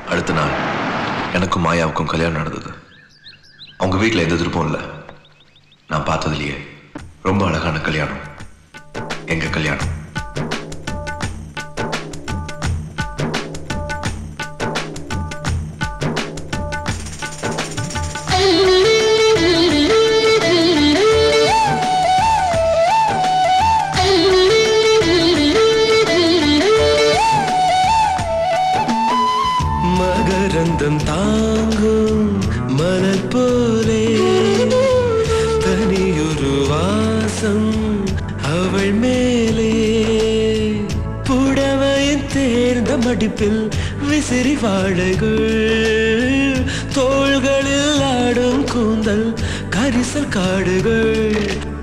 அடுத்த நாள் எனக்கும் மாயாவுக்கும் கல்யாணம் நடந்தது அவங்க வீட்டில் எந்த எதிர்ப்பும் இல்லை நான் பார்த்ததுலயே ரொம்ப அழகான கல்யாணம் எங்க கல்யாணம் மகரந்தம் தாங்கும் மலர் போலே தனியொரு வாசம் அவள் மேலே புடவையின் தேர்ந்த மடிப்பில் விசிறி வாழைகள் தோள்களில் ஆடும் கூந்தல் கரிசல் காடுகள்